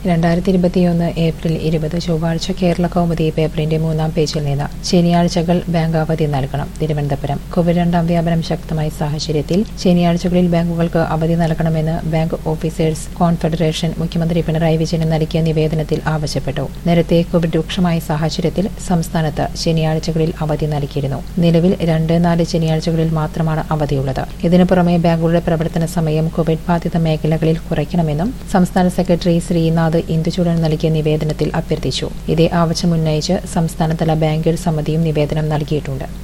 രണ്ടായിരത്തി ഇരുപത്തിയൊന്ന് ഏപ്രിൽ ഇരുപത് ചൊവ്വാഴ്ച കേരള കൗമുദി പേപ്പറിന്റെ മൂന്നാം പേജിൽ നിന്ന് ശനിയാഴ്ചകൾ ബാങ്ക് അവധി നൽകണം തിരുവനന്തപുരം കോവിഡ് രണ്ടാം വ്യാപനം ശക്തമായ സാഹചര്യത്തിൽ ശനിയാഴ്ചകളിൽ ബാങ്കുകൾക്ക് അവധി നൽകണമെന്ന് ബാങ്ക് ഓഫീസേഴ്സ് കോൺഫെഡറേഷൻ മുഖ്യമന്ത്രി പിണറായി വിജയന് നൽകിയ നിവേദനത്തിൽ ആവശ്യപ്പെട്ടു നേരത്തെ കോവിഡ് രൂക്ഷമായ സാഹചര്യത്തിൽ സംസ്ഥാനത്ത് ശനിയാഴ്ചകളിൽ അവധി നൽകിയിരുന്നു നിലവിൽ രണ്ട് നാല് ശനിയാഴ്ചകളിൽ മാത്രമാണ് അവധിയുള്ളത് ഇതിനു പുറമെ ബാങ്കുകളുടെ പ്രവർത്തന സമയം കോവിഡ് ബാധിത മേഖലകളിൽ കുറയ്ക്കണമെന്നും സംസ്ഥാന സെക്രട്ടറി ശ്രീനാഥ് ഇന്ദുചൂടൻ നൽകിയ നിവേദനത്തിൽ അഭ്യർത്ഥിച്ചു ഇതേ ആവശ്യം ഉന്നയിച്ച് സംസ്ഥാനതല ബാങ്കേഴ്സ് സമിതിയും നിവേദനം നൽകിയിട്ടുണ്ട്